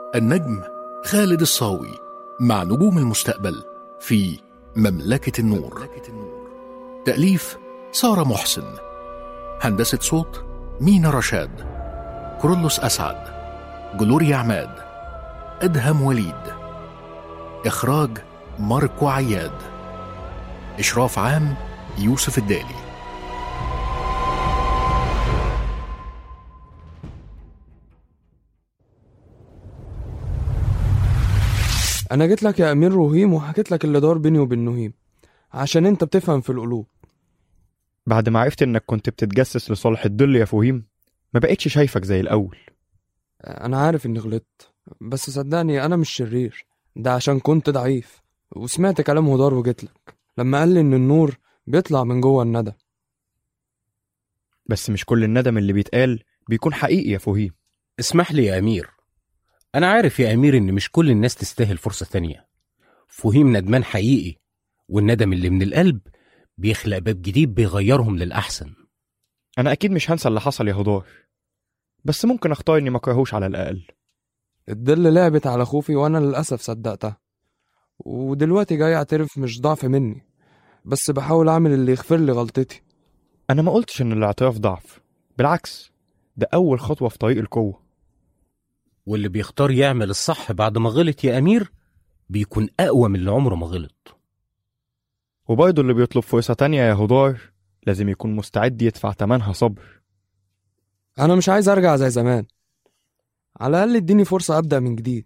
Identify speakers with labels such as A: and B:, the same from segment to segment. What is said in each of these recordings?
A: النجم خالد الصاوي مع نجوم المستقبل في مملكة النور تأليف سارة محسن هندسة صوت مينا رشاد كرولوس أسعد جلوريا عماد أدهم وليد إخراج ماركو عياد إشراف عام يوسف الدالي
B: انا جيت لك يا امير رهيم وحكيت لك اللي دار بيني وبين نهيم عشان انت بتفهم في القلوب
C: بعد ما عرفت انك كنت بتتجسس لصالح الدل يا فهيم ما بقتش شايفك زي الاول
B: انا عارف اني غلطت بس صدقني انا مش شرير ده عشان كنت ضعيف وسمعت كلام هدار وجيت لك لما قال لي ان النور بيطلع من جوه الندى
C: بس مش كل الندم اللي بيتقال بيكون حقيقي يا فهيم
D: اسمح لي يا أمير أنا عارف يا أمير إن مش كل الناس تستاهل فرصة تانية فهيم ندمان حقيقي والندم اللي من القلب بيخلق باب جديد بيغيرهم للأحسن
C: انا اكيد مش هنسى اللي حصل يا هدار بس ممكن اختار اني ما اكرهوش على الاقل
B: الدل لعبت على خوفي وانا للاسف صدقتها ودلوقتي جاي اعترف مش ضعف مني بس بحاول اعمل اللي يغفر لي غلطتي
C: انا ما قلتش ان الاعتراف ضعف بالعكس ده اول خطوه في طريق القوه
D: واللي بيختار يعمل الصح بعد ما غلط يا أمير بيكون أقوى من اللي عمره ما غلط
C: وبرضه اللي بيطلب فرصه تانية يا هدار لازم يكون مستعد يدفع تمنها صبر
B: انا مش عايز ارجع زي زمان على الاقل اديني فرصه ابدا من جديد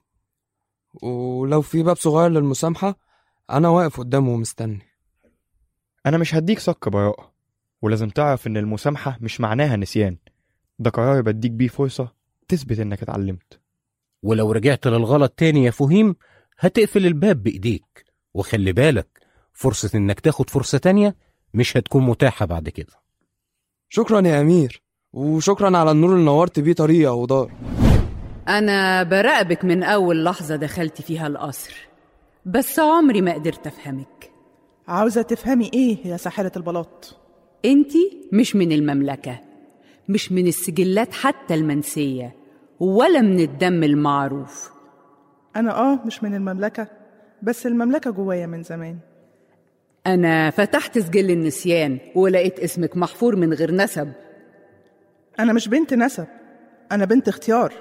B: ولو في باب صغير للمسامحه انا واقف قدامه ومستني
C: انا مش هديك صك براءه ولازم تعرف ان المسامحه مش معناها نسيان ده قرار بديك بيه فرصه تثبت انك اتعلمت
D: ولو رجعت للغلط تاني يا فهيم هتقفل الباب بإيديك وخلي بالك فرصة إنك تاخد فرصة تانية مش هتكون متاحة بعد كده
B: شكرا يا امير وشكرا على النور اللي نورت بيه طريقي يا ودار
E: أنا براقبك من أول لحظة دخلت فيها القصر بس عمري ما قدرت أفهمك
F: عاوزة تفهمي إيه يا ساحرة البلاط؟
E: انتي مش من المملكة مش من السجلات حتى المنسية ولا من الدم المعروف
F: أنا آه مش من المملكة بس المملكة جوايا من زمان
E: أنا فتحت سجل النسيان ولقيت اسمك محفور من غير نسب
F: أنا مش بنت نسب أنا بنت اختيار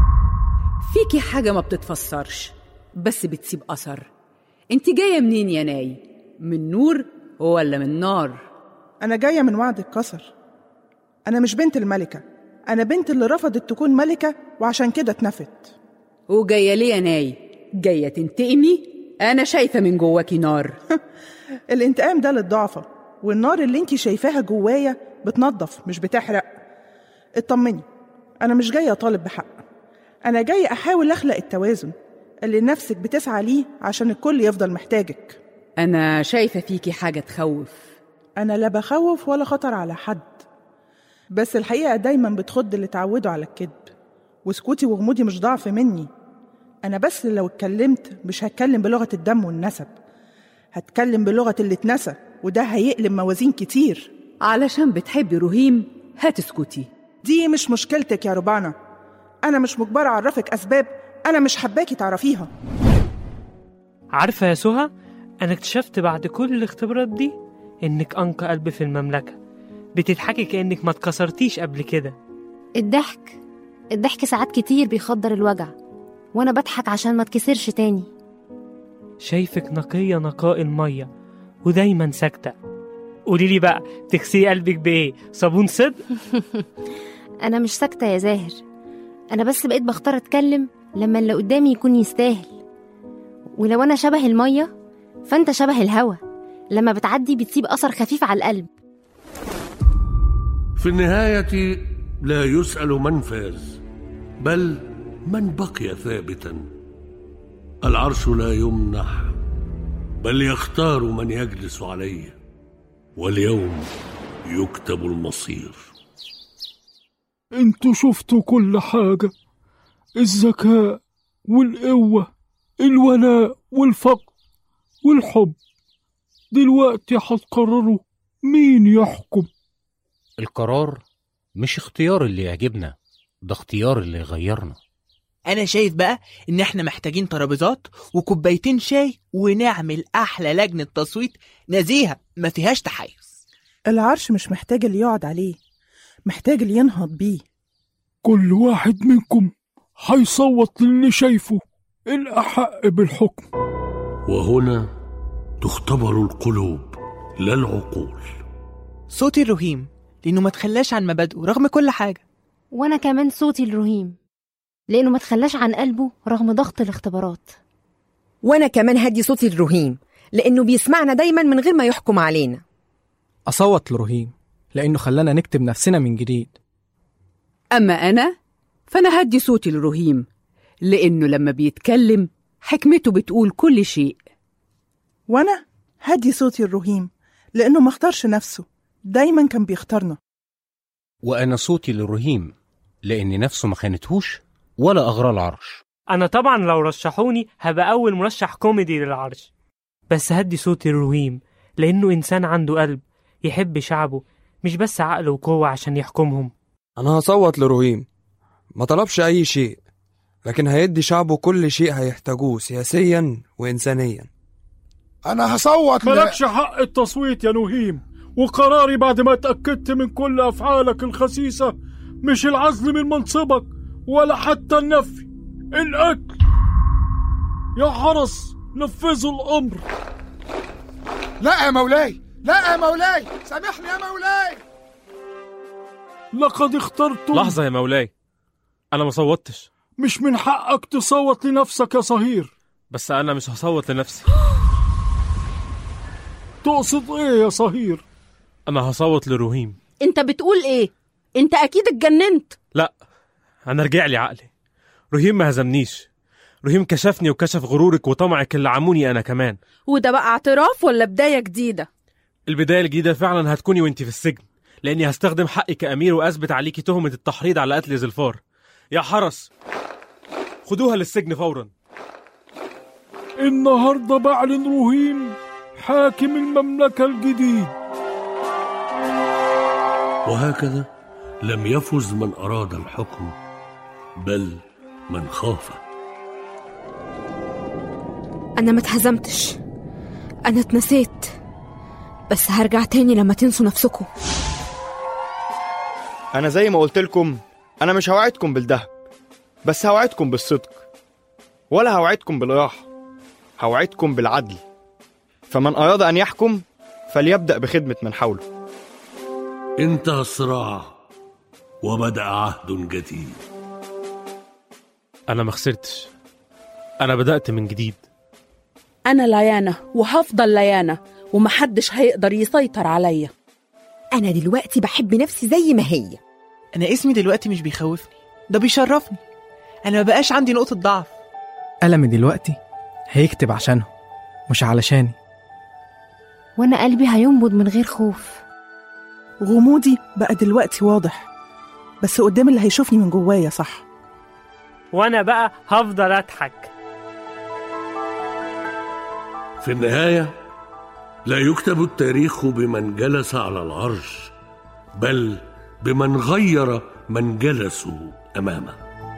E: فيكي حاجة ما بتتفسرش بس بتسيب أثر انت جاية منين يا ناي من نور ولا من نار
F: أنا جاية من وعد الكسر أنا مش بنت الملكة أنا بنت اللي رفضت تكون ملكة وعشان كده اتنفت
E: وجاية ليه يا ناي جاية تنتقمي أنا شايفة من جواكي نار
F: الانتقام ده للضعفة والنار اللي انتي شايفاها جوايا بتنظف مش بتحرق اطمني أنا مش جاية أطالب بحق أنا جاية أحاول أخلق التوازن اللي نفسك بتسعى ليه عشان الكل يفضل محتاجك
E: أنا شايفة فيكي حاجة تخوف
F: أنا لا بخوف ولا خطر على حد بس الحقيقة دايما بتخض اللي اتعودوا على الكذب وسكوتي وغموضي مش ضعف مني أنا بس لو اتكلمت مش هتكلم بلغة الدم والنسب هتكلم بلغة اللي اتنسى وده هيقلب موازين كتير
E: علشان بتحبي رهيم هتسكتي
F: دي مش مشكلتك يا ربانة أنا مش مجبرة أعرفك أسباب أنا مش حباكي تعرفيها
G: عارفة يا سهى أنا اكتشفت بعد كل الاختبارات دي إنك أنقى قلب في المملكة بتضحكي كأنك ما اتكسرتيش قبل كده
H: الضحك الضحك ساعات كتير بيخدر الوجع وانا بضحك عشان ما اتكسرش تاني
G: شايفك نقية نقاء المية ودايما ساكتة قوليلي بقى تغسلي قلبك بإيه صابون صدق
H: انا مش ساكتة يا زاهر انا بس بقيت بختار اتكلم لما اللي قدامي يكون يستاهل ولو انا شبه المية فانت شبه الهوا لما بتعدي بتسيب اثر خفيف على القلب
I: في النهاية لا يسأل من فاز بل من بقي ثابتا العرش لا يمنح بل يختار من يجلس عليه واليوم يكتب المصير
J: انتوا شفتوا كل حاجة الذكاء والقوة الولاء والفقر والحب دلوقتي هتقرروا مين يحكم
D: القرار مش اختيار اللي يعجبنا ده اختيار اللي يغيرنا
K: انا شايف بقى ان احنا محتاجين ترابيزات وكوبايتين شاي ونعمل احلى لجنه تصويت نزيهه ما فيهاش تحيز
F: العرش مش محتاج اللي يقعد عليه محتاج اللي ينهض بيه
J: كل واحد منكم هيصوت للي شايفه الأحق بالحكم
I: وهنا تختبر القلوب لا العقول
K: صوتي الرهيم لانه ما تخلاش عن مبادئه رغم كل حاجه
H: وانا كمان صوتي الرهيم لانه ما تخلاش عن قلبه رغم ضغط الاختبارات
L: وانا كمان هدي صوتي الرهيم لانه بيسمعنا دايما من غير ما يحكم علينا
M: أصوت لرهيم لأنه خلانا نكتب نفسنا من جديد
E: أما أنا فأنا هدي صوتي لرهيم لأنه لما بيتكلم حكمته بتقول كل شيء
F: وأنا هدي صوتي الرهيم لأنه ما اختارش نفسه دايما كان بيختارنا
D: وأنا صوتي للرهيم لأن نفسه ما خانتهوش ولا أغرى العرش
G: أنا طبعا لو رشحوني هبقى أول مرشح كوميدي للعرش بس هدي صوتي الرهيم لأنه إنسان عنده قلب يحب شعبه مش بس عقل وقوة عشان يحكمهم
B: أنا هصوت لرهيم ما طلبش أي شيء لكن هيدي شعبه كل شيء هيحتاجوه سياسيا وإنسانيا
J: أنا هصوت مالكش حق التصويت يا نهيم وقراري بعد ما اتأكدت من كل أفعالك الخسيسة مش العزل من منصبك ولا حتى النفي القتل يا حرس نفذوا الأمر
N: لا يا مولاي لا يا مولاي سامحني يا مولاي
J: لقد اخترتم
O: لحظة يا مولاي أنا ما صوتش
J: مش من حقك تصوت لنفسك يا صهير
O: بس أنا مش هصوت لنفسي
J: تقصد ايه يا صهير
O: أنا هصوت لرهيم
P: انت بتقول ايه انت اكيد اتجننت
O: لا أنا رجع لي عقلي رهيم ما هزمنيش رهيم كشفني وكشف غرورك وطمعك اللي عموني أنا كمان
P: وده بقى اعتراف ولا بداية جديدة
O: البداية الجديدة فعلا هتكوني وانت في السجن لأني هستخدم حقي كأمير وأثبت عليكي تهمة التحريض على قتل زلفار يا حرس خدوها للسجن فورا
J: النهارده بعلن رهيم حاكم المملكة الجديد
I: وهكذا لم يفز من أراد الحكم بل من خاف
Q: أنا ما اتهزمتش أنا اتنسيت بس هرجع تاني لما تنسوا نفسكم
C: أنا زي ما قلت لكم أنا مش هوعدكم بالذهب بس هوعدكم بالصدق ولا هوعدكم بالراحة هوعدكم بالعدل فمن أراد أن يحكم فليبدأ بخدمة من حوله
I: انتهى الصراع وبدأ عهد جديد
O: أنا ما خسرتش أنا بدأت من جديد
P: انا ليانة وهفضل ليانة ومحدش هيقدر يسيطر عليا
L: أنا دلوقتي بحب نفسي زي ما هي
K: انا اسمي دلوقتي مش بيخوفني ده بيشرفني انا ما بقاش عندي نقطه ضعف
M: ألمي دلوقتي هيكتب عشانه مش علشاني
H: وانا قلبي هينبض من غير خوف
F: غموضي بقى دلوقتي واضح بس قدام اللي هيشوفني من جوايا صح
G: وأنا بقى هفضل أضحك
I: في النهاية لا يكتب التاريخ بمن جلس على العرش بل بمن غير من جلسوا أمامه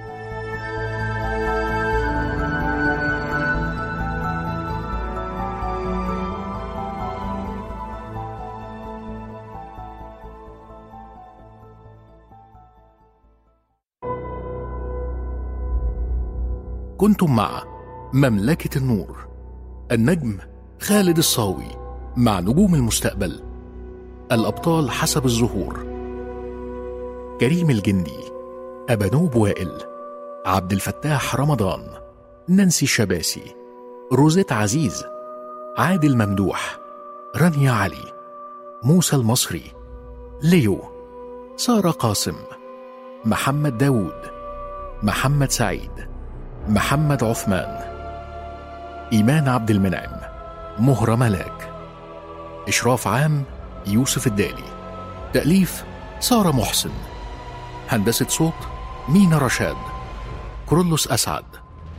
A: كنتم مع مملكة النور النجم خالد الصاوي مع نجوم المستقبل الأبطال حسب الظهور كريم الجندي أبانوب وائل عبد الفتاح رمضان نانسي الشباسي روزيت عزيز عادل ممدوح رانيا علي موسى المصري ليو سارة قاسم محمد داوود محمد سعيد محمد عثمان إيمان عبد المنعم مهرة ملاك إشراف عام يوسف الدالي تأليف سارة محسن هندسة صوت مينا رشاد كرولوس أسعد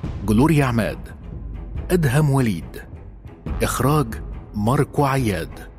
A: جلوريا عماد أدهم وليد إخراج ماركو عياد